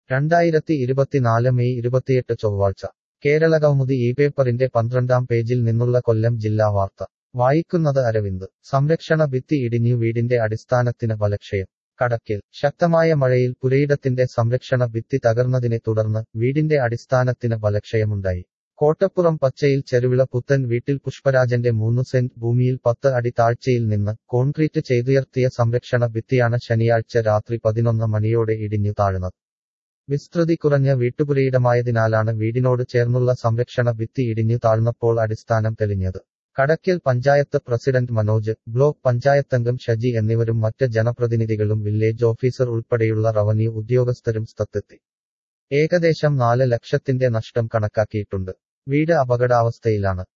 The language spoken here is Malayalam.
രണ്ടായിരത്തി ഇരുപത്തിനാല് മെയ് ഇരുപത്തിയെട്ട് ചൊവ്വാഴ്ച കേരള കൗമുദി ഈ പേപ്പറിന്റെ പന്ത്രണ്ടാം പേജിൽ നിന്നുള്ള കൊല്ലം ജില്ലാ വാർത്ത വായിക്കുന്നത് അരവിന്ദ് സംരക്ഷണ ഭിത്തി ഇടിഞ്ഞു വീടിന്റെ അടിസ്ഥാനത്തിന് ബലക്ഷയം കടക്കിൽ ശക്തമായ മഴയിൽ പുരയിടത്തിന്റെ സംരക്ഷണ ഭിത്തി തകർന്നതിനെ തുടർന്ന് വീടിന്റെ അടിസ്ഥാനത്തിന് ബലക്ഷയമുണ്ടായി കോട്ടപ്പുറം പച്ചയിൽ ചെരുവിള പുത്തൻ വീട്ടിൽ പുഷ്പരാജന്റെ മൂന്നു സെന്റ് ഭൂമിയിൽ പത്ത് അടി താഴ്ചയിൽ നിന്ന് കോൺക്രീറ്റ് ചെയ്തുയർത്തിയ സംരക്ഷണ ഭിത്തിയാണ് ശനിയാഴ്ച രാത്രി പതിനൊന്ന് മണിയോടെ ഇടിഞ്ഞു താഴ്ന്നത് വിസ്തൃതി കുറഞ്ഞ വീട്ടുപുരയിടമായതിനാലാണ് വീടിനോട് ചേർന്നുള്ള സംരക്ഷണ ഭിത്തി ഇടിഞ്ഞു താഴ്ന്നപ്പോൾ അടിസ്ഥാനം തെളിഞ്ഞത് കടക്കൽ പഞ്ചായത്ത് പ്രസിഡന്റ് മനോജ് ബ്ലോക്ക് പഞ്ചായത്തംഗം ഷജി എന്നിവരും മറ്റ് ജനപ്രതിനിധികളും വില്ലേജ് ഓഫീസർ ഉൾപ്പെടെയുള്ള റവന്യൂ ഉദ്യോഗസ്ഥരും സ്ഥലത്തെത്തി ഏകദേശം നാല് ലക്ഷത്തിന്റെ നഷ്ടം കണക്കാക്കിയിട്ടുണ്ട് വീട് അപകടാവസ്ഥയിലാണ്